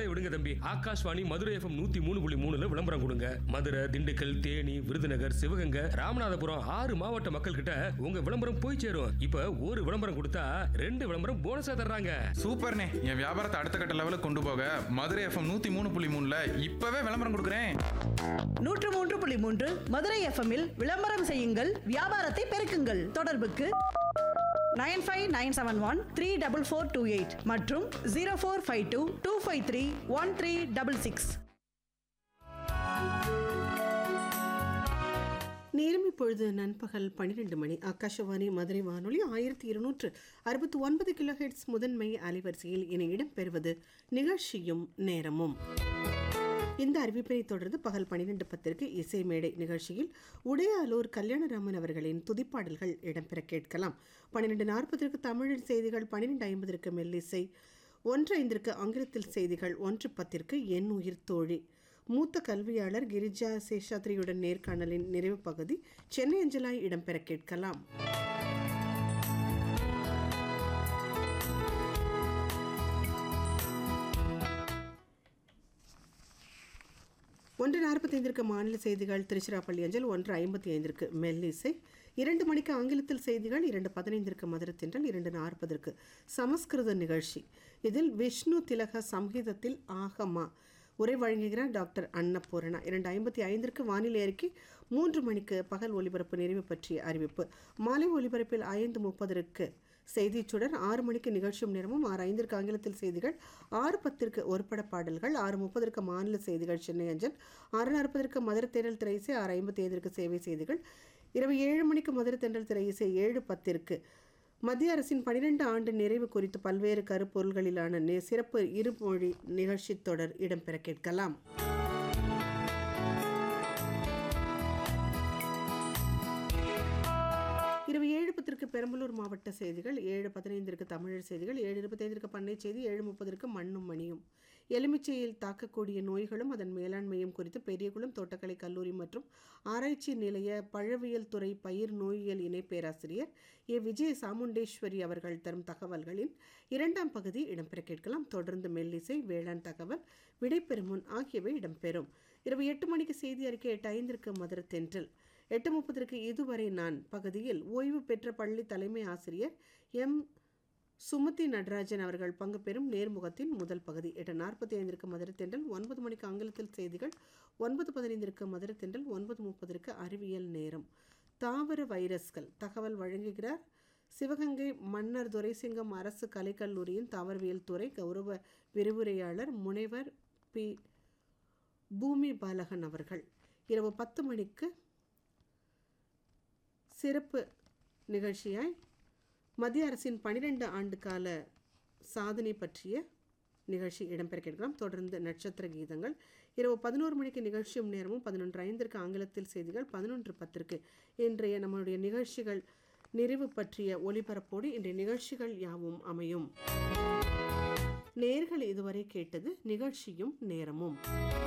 கவலையை விடுங்க தம்பி ஆகாஷ்வாணி மதுரை எஃப்எம் நூத்தி மூணு புள்ளி மூணுல விளம்பரம் கொடுங்க மதுரை திண்டுக்கல் தேனி விருதுநகர் சிவகங்கை ராமநாதபுரம் ஆறு மாவட்ட மக்கள் கிட்ட உங்க விளம்பரம் போய் சேரும் இப்ப ஒரு விளம்பரம் கொடுத்தா ரெண்டு விளம்பரம் போனஸா தர்றாங்க சூப்பர்ண்ணே என் வியாபாரத்தை அடுத்த கட்ட லெவலுக்கு கொண்டு போக மதுரை எஃப்எம் நூத்தி மூணு புள்ளி மூணுல இப்பவே விளம்பரம் கொடுக்குறேன் நூற்று மூன்று புள்ளி மூன்று மதுரை எஃப்எம்மில் விளம்பரம் செய்யுங்கள் வியாபாரத்தை பெருக்குங்கள் தொடர்புக்கு nine five nine seven one three double four two eight மற்றும் zero four five two two five three one three double six நேரம் இப்பொழுது நண்பகல் பன்னிரெண்டு மணி ஆகாஷவாணி மதுரை வானொலி ஆயிரத்தி இருநூற்று அறுபத்தி ஒன்பது கிலோஹெட்ஸ் முதன்மை அலைவரிசையில் இனி இடம்பெறுவது நிகழ்ச்சியும் நேரமும் இந்த அறிவிப்பினை தொடர்ந்து பகல் பன்னிரெண்டு பத்திற்கு இசை மேடை நிகழ்ச்சியில் உடையாலூர் கல்யாணராமன் அவர்களின் துதிப்பாடல்கள் இடம்பெற கேட்கலாம் பன்னிரெண்டு நாற்பதற்கு தமிழில் செய்திகள் பன்னிரெண்டு ஐம்பதற்கு மெல்லிசை ஒன்று ஐந்திற்கு ஆங்கிலத்தில் செய்திகள் ஒன்று பத்திற்கு என் உயிர் தோழி மூத்த கல்வியாளர் கிரிஜா சேஷாத்ரியுடன் நேர்காணலின் நிறைவு பகுதி சென்னை அஞ்சலாய் இடம்பெற கேட்கலாம் ஒன்று நாற்பத்தைந்திற்கு மாநில செய்திகள் திருச்சிராப்பள்ளி அஞ்சல் ஒன்று ஐம்பத்தி ஐந்திற்கு மெல்லிசை இரண்டு மணிக்கு ஆங்கிலத்தில் செய்திகள் இரண்டு பதினைந்திற்கு மதுரத்தின்றல் இரண்டு நாற்பதற்கு சமஸ்கிருத நிகழ்ச்சி இதில் விஷ்ணு திலக சம்ஹிதத்தில் ஆகமா உரை வழங்குகிறார் டாக்டர் அன்னபூரணா இரண்டு ஐம்பத்தி ஐந்திற்கு வானிலை அறிக்கை மூன்று மணிக்கு பகல் ஒலிபரப்பு நிறைவு பற்றிய அறிவிப்பு மாலை ஒலிபரப்பில் ஐந்து முப்பதற்கு செய்திச் சுடர் ஆறு மணிக்கு நிகழ்ச்சியும் நேரமும் ஆறு ஐந்திற்கு ஆங்கிலத்தில் செய்திகள் ஆறு பத்திற்கு ஒருபட பாடல்கள் ஆறு முப்பதற்கு மாநில செய்திகள் சென்னை அஞ்சல் ஆறு நாற்பதற்கு மதுரை தேடல் திரை இசை ஆறு ஐம்பத்தி ஐந்திற்கு சேவை செய்திகள் இரவு ஏழு மணிக்கு மதுரை தென்றல் திரை இசை ஏழு பத்திற்கு மத்திய அரசின் பனிரெண்டு ஆண்டு நிறைவு குறித்து பல்வேறு கருப்பொருள்களிலான நே- சிறப்பு இருமொழி நிகழ்ச்சி தொடர் இடம்பெற கேட்கலாம் இரவு ஏழு பத்திற்கு பெரம்பலூர் மாவட்ட செய்திகள் ஏழு பதினைந்திற்கு தமிழர் செய்திகள் ஏழு இருபத்தைந்திற்கு பண்ணை செய்தி ஏழு முப்பதற்கு மண்ணும் மணியும் எலுமிச்சையில் தாக்கக்கூடிய நோய்களும் அதன் மேலாண்மையும் குறித்து பெரியகுளம் தோட்டக்கலை கல்லூரி மற்றும் ஆராய்ச்சி நிலைய பழவியல் துறை பயிர் நோயியல் இணை பேராசிரியர் ஏ விஜய சாமுண்டேஸ்வரி அவர்கள் தரும் தகவல்களின் இரண்டாம் பகுதி இடம்பெற கேட்கலாம் தொடர்ந்து மெல்லிசை வேளாண் தகவல் விடைபெறும் முன் ஆகியவை இடம்பெறும் இரவு எட்டு மணிக்கு செய்தி அறிக்கை எட்டு ஐந்திற்கு மதுரை தென்றல் எட்டு முப்பதற்கு இதுவரை நான் பகுதியில் ஓய்வு பெற்ற பள்ளி தலைமை ஆசிரியர் எம் சுமதி நடராஜன் அவர்கள் பங்கு பெறும் நேர்முகத்தின் முதல் பகுதி எட்டு நாற்பத்தி ஐந்திற்கு மதுரை தென்றல் ஒன்பது மணிக்கு ஆங்கிலத்தில் செய்திகள் ஒன்பது பதினைந்திற்கு மதுரை தென்றல் ஒன்பது முப்பதற்கு அறிவியல் நேரம் தாவர வைரஸ்கள் தகவல் வழங்குகிறார் சிவகங்கை மன்னர் துரைசிங்கம் அரசு கலைக்கல்லூரியின் தாவரவியல் துறை கௌரவ விரிவுரையாளர் முனைவர் பி பூமி பாலகன் அவர்கள் இரவு பத்து மணிக்கு சிறப்பு நிகழ்ச்சியாய் மத்திய அரசின் பனிரெண்டு ஆண்டு கால சாதனை பற்றிய நிகழ்ச்சி இடம்பெற கேட்கலாம் தொடர்ந்து நட்சத்திர கீதங்கள் இரவு பதினோரு மணிக்கு நிகழ்ச்சியும் நேரமும் பதினொன்று ஐந்திற்கு ஆங்கிலத்தில் செய்திகள் பதினொன்று பத்திற்கு இன்றைய நம்மளுடைய நிகழ்ச்சிகள் நிறைவு பற்றிய ஒளிபரப்போடு இன்றைய நிகழ்ச்சிகள் யாவும் அமையும் நேர்கள் இதுவரை கேட்டது நிகழ்ச்சியும் நேரமும்